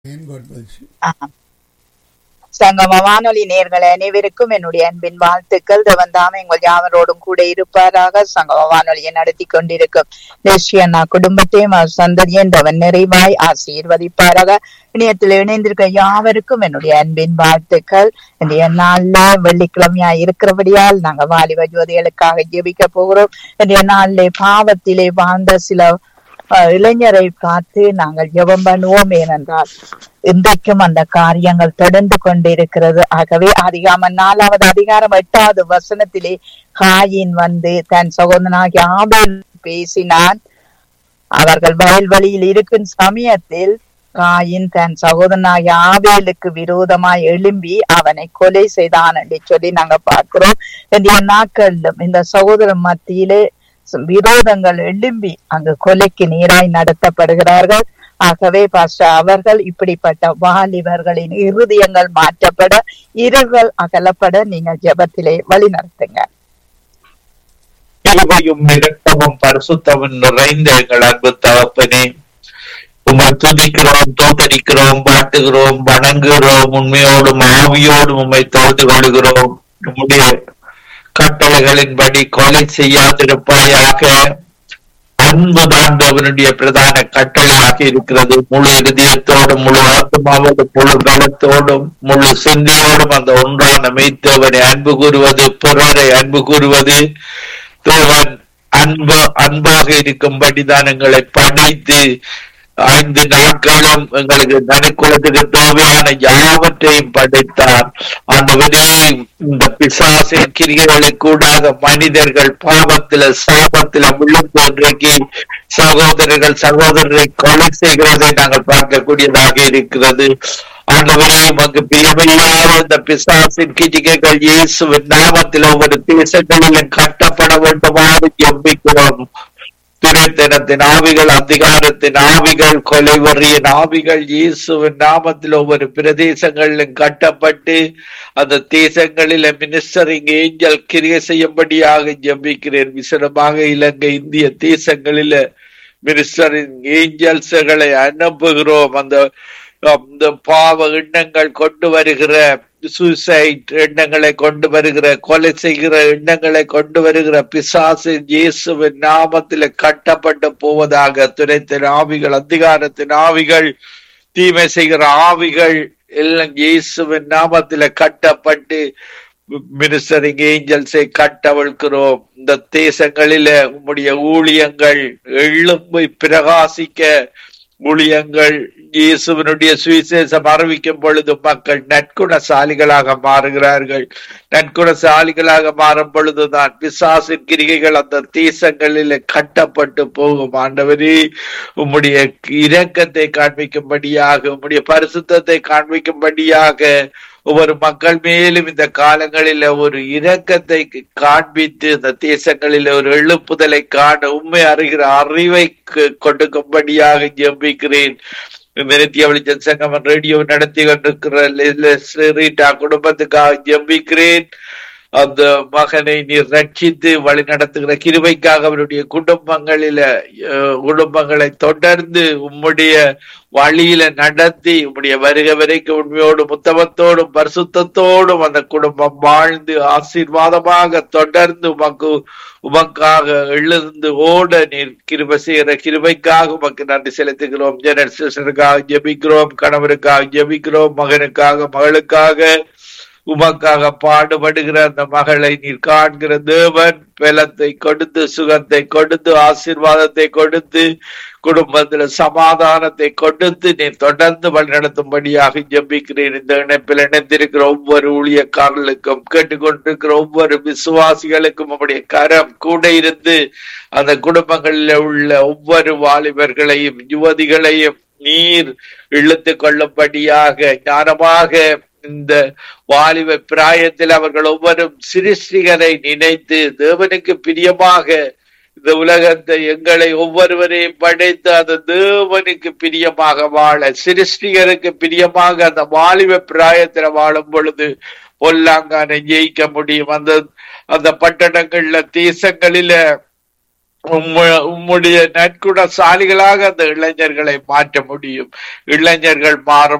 And God bless you. சங்கம வானொலி நேர்கள் அனைவருக்கும் என்னுடைய அன்பின் வாழ்த்துக்கள் தேவந்தாம எங்கள் யாவரோடும் கூட இருப்பாராக சங்கம வானொலியை நடத்தி கொண்டிருக்கும் தேசியண்ணா குடும்பத்தையும் அவர் சந்ததியும் தேவன் நிறைவாய் ஆசீர்வதிப்பாராக இணையத்தில் இணைந்திருக்க யாவருக்கும் என்னுடைய அன்பின் வாழ்த்துக்கள் இன்றைய நாள்ல வெள்ளிக்கிழமையா இருக்கிறபடியால் நாங்க வாலிப ஜோதிகளுக்காக ஜெபிக்க போகிறோம் இன்றைய நாளிலே பாவத்திலே வாழ்ந்த சில அஹ், இளைஞரை பார்த்து நாங்கள் ஜெபம் பண்ணுவோம் ஏனென்றால் இன்றைக்கும் அந்த காரியங்கள் தொடர்ந்து கொண்டிருக்கிறது ஆகவே அதிகாம நாலாவது அதிகாரம் எட்டாவது வசனத்திலே காயின் வந்து தன் சகோதரனாகிய ஆபேல் பேசினான் அவர்கள் வயல்வெளியில் இருக்கும் சமயத்தில் காயின் தன் சகோதரனாகிய ஆபேலுக்கு விரோதமாய் எழும்பி அவனை கொலை செய்தான் என்று சொல்லி நாங்க பார்க்கிறோம் இன்றைய நாட்களிலும் இந்த சகோதரன் மத்தியிலே விரோதங்கள் எழும்பி அங்கு கொலைக்கு நீராய் நடத்தப்படுகிறார்கள் ஆகவே பாஸ்டர் அவர்கள் இப்படிப்பட்ட வாலிபர்களின் இருதயங்கள் மாற்றப்பட இருகள் அகலப்பட நீங்கள் ஜெபத்திலே வழி நடத்துங்க கிருபையும் இரக்கமும் பரிசுத்தமும் நிறைந்த எங்கள் அன்பு தகப்பனே உம்மை துதிக்கிறோம் தோத்தரிக்கிறோம் பாட்டுகிறோம் வணங்குகிறோம் உண்மையோடும் ஆவியோடும் உம்மை தொழுது கொள்கிறோம் உம்முடைய கட்டளைகளின்படி கொலை செய்யாதிருப்பாயாக அன்பு தாண்டவனுடைய பிரதான கட்டளையாக இருக்கிறது முழு இருதயத்தோடும் முழு ஆத்மாவோடும் முழு பலத்தோடும் முழு சிந்தையோடும் அந்த ஒன்றான மெய்த்தவனை அன்பு கூறுவது பிறரை அன்பு கூறுவது தேவன் அன்பு அன்பாக இருக்கும்படிதான் எங்களை படைத்து ஐந்து நாட்களும் எங்களுக்கு நடுக்குலத்துக்கு தேவையான யாவற்றையும் படைத்தார் ஆண்டவரே இந்த பிசாசின் கிரிகளுக்கு கூடாக மனிதர்கள் பாவத்தில சாபத்தில விழுந்து இன்றைக்கு சகோதரர்கள் சகோதரரை கொலை செய்கிறதை நாங்கள் பார்க்கக்கூடியதாக இருக்கிறது ஆண்டவரே உமக்கு பிரியமில்லாத இந்த பிசாசின் கிரிகைகள் இயேசுவின் நாமத்தில் ஒவ்வொரு தேசங்களிலும் கட்டப்பட வேண்டுமாறு ஜெபிக்கிறோம் திரைத்தனத்தின் ஆவிகள் அதிகாரத்தின் ஆவிகள் கொலைவரியின் ஆவிகள் இயேசுவின் நாமத்தில் ஒவ்வொரு பிரதேசங்களிலும் கட்டப்பட்டு அந்த தேசங்களில மினிஸ்டரிங் ஏஞ்சல் கிரியை செய்யும்படியாக ஜெபிக்கிறேன் விசனமாக இலங்கை இந்திய தேசங்களில மினிஸ்டரின் ஏஞ்சல்ஸ்களை அனுப்புகிறோம் அந்த அந்த பாவ எண்ணங்கள் கொண்டு வருகிற சூசைட் எண்ணங்களை கொண்டு வருகிற கொலை செய்கிற எண்ணங்களை கொண்டு வருகிற பிசாசு இயேசுவின் நாமத்தில் கட்டப்பட்டு போவதாக துரைத்தின் ஆவிகள் அதிகாரத்தின் ஆவிகள் தீமை செய்கிற ஆவிகள் எல்லாம் இயேசுவின் நாமத்தில் கட்டப்பட்டு மினிஸ்டரிங் ஏஞ்சல்ஸை கட்டவிழ்கிறோம் இந்த தேசங்களில உம்முடைய ஊழியங்கள் எழும்பி பிரகாசிக்க ஊழியங்கள் இயேசுவனுடைய சுவிசேஷம் அறிவிக்கும் பொழுது மக்கள் நற்குணசாலிகளாக மாறுகிறார்கள் நற்குணசாலிகளாக மாறும் பொழுதுதான் பிசாசின் கிரிகைகள் அந்த தேசங்களில் கட்டப்பட்டு போகும் ஆண்டவரே உம்முடைய இரக்கத்தை காண்பிக்கும்படியாக உம்முடைய பரிசுத்தத்தை காண்பிக்கும்படியாக ஒவ்வொரு மக்கள் மேலும் இந்த காலங்களில ஒரு இரக்கத்தை காண்பித்து இந்த தேசங்களில ஒரு எழுப்புதலை காண உண்மை அறிகிற அறிவை க- கொடுக்கும்படியாக ஜெபிக்கிறேன் இந்த நித்திய வெளிச்சம் சங்கமன் ரேடியோ நடத்தி கொண்டிருக்கிற லெஸ்லி ரீட்டா குடும்பத்துக்காக ஜெபிக்கிறேன் அந்த மகனை நீர் ரட்சித்து வழி நடத்துகிற கிருபைக்காக அவருடைய குடும்பங்களில அஹ், குடும்பங்களை தொடர்ந்து உம்முடைய வழியில நடத்தி உம்முடைய வருக வரைக்கும் உண்மையோடும் உத்தமத்தோடும் பரிசுத்தத்தோடும் அந்த குடும்பம் வாழ்ந்து ஆசீர்வாதமாக தொடர்ந்து உமக்கு உமக்காக எழுந்து ஓட நீர் கிருபை செய்கிற கிருபைக்காக உமக்கு நன்றி செலுத்துகிறோம் ஜெனரல் சிஸ்டருக்காக ஜெபிக்கிறோம் கணவருக்காக ஜெபிக்கிறோம் மகனுக்காக மகளுக்காக உமக்காக பாடுபடுகிற அந்த மகளை நீர் காண்கிற தேவன் பலத்தை கொடுத்து சுகத்தை கொடுத்து ஆசீர்வாதத்தை கொடுத்து குடும்பத்துல சமாதானத்தை கொடுத்து நீர் தொடர்ந்து வழிநடத்தும்படியாக ஜெபிக்கிறேன் இந்த இணைப்பில் இணைந்திருக்கிற ஒவ்வொரு ஊழியக்காரர்களுக்கும் கேட்டுக்கொண்டிருக்கிற ஒவ்வொரு விசுவாசிகளுக்கும் உம்முடைய கரம் கூட இருந்து அந்த குடும்பங்களில் உள்ள ஒவ்வொரு வாலிபர்களையும் யுவதிகளையும் நீர் இழுத்து கொள்ளும்படியாக ஞானமாக இந்த வாலிப பிராயத்தில் அவர்கள் ஒவ்வொரும் சிருஷ்டிகரை நினைத்து தேவனுக்கு பிரியமாக இந்த உலகத்தை எங்களை ஒவ்வொருவரையும் படைத்து அந்த தேவனுக்கு பிரியமாக வாழ சிருஷ்டிகருக்கு பிரியமாக அந்த வாலிப பிராயத்தில் வாழும் பொழுது பொல்லாங்கானை ஜெயிக்க முடியும் அந்த அந்த பட்டணங்கள்ல தேசங்களில உம்ம- உம்முடைய நற்குணசாலிகளாக அந்த இளைஞர்களை மாற்ற முடியும் இளைஞர்கள் மாறும்